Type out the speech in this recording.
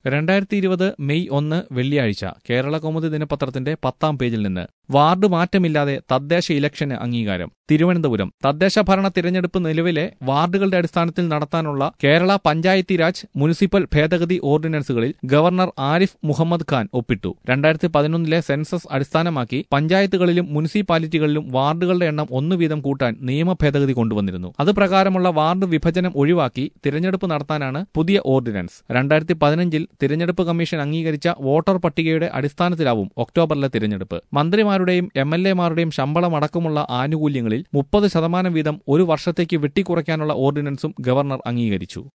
രണ്ടായിരത്തി ഇരുപത് മെയ് ഒന്ന് വെള്ളിയാഴ്ച കേരള കൗമുദി ദിനപത്രത്തിന്റെ പത്താം പേജിൽ നിന്ന് വാർഡ് മാറ്റമില്ലാതെ തദ്ദേശ ഇലക്ഷന് അംഗീകാരം തിരുവനന്തപുരം തദ്ദേശ ഭരണ തിരഞ്ഞെടുപ്പ് നിലവിലെ വാർഡുകളുടെ അടിസ്ഥാനത്തിൽ നടത്താനുള്ള കേരള പഞ്ചായത്തി രാജ് മുനിസിപ്പൽ ഭേദഗതി ഓർഡിനൻസുകളിൽ ഗവർണർ ആരിഫ് മുഹമ്മദ് ഖാൻ ഒപ്പിട്ടു രണ്ടായിരത്തി പതിനൊന്നിലെ സെൻസസ് അടിസ്ഥാനമാക്കി പഞ്ചായത്തുകളിലും മുനിസിപ്പാലിറ്റികളിലും വാർഡുകളുടെ എണ്ണം ഒന്നു വീതം കൂട്ടാൻ നിയമ ഭേദഗതി കൊണ്ടുവന്നിരുന്നു അത് പ്രകാരമുള്ള വാർഡ് വിഭജനം ഒഴിവാക്കി തിരഞ്ഞെടുപ്പ് നടത്താനാണ് പുതിയ ഓർഡിനൻസ് രണ്ടായിരത്തി പതിനഞ്ചിൽ തിരഞ്ഞെടുപ്പ് കമ്മീഷൻ അംഗീകരിച്ച വോട്ടർ പട്ടികയുടെ അടിസ്ഥാനത്തിലാവും ഒക്ടോബറിലെ തിരഞ്ഞെടുപ്പ് മന്ത്രിമാരുടെയും എം എൽ എമാരുടെയും ശമ്പളം അടക്കമുള്ള ആനുകൂല്യങ്ങളിൽ മുപ്പത് ശതമാനം വീതം ഒരു വർഷത്തേക്ക് വെട്ടിക്കുറയ്ക്കാനുള്ള ഓർഡിനൻസും ഗവർണർ അംഗീകരിച്ചു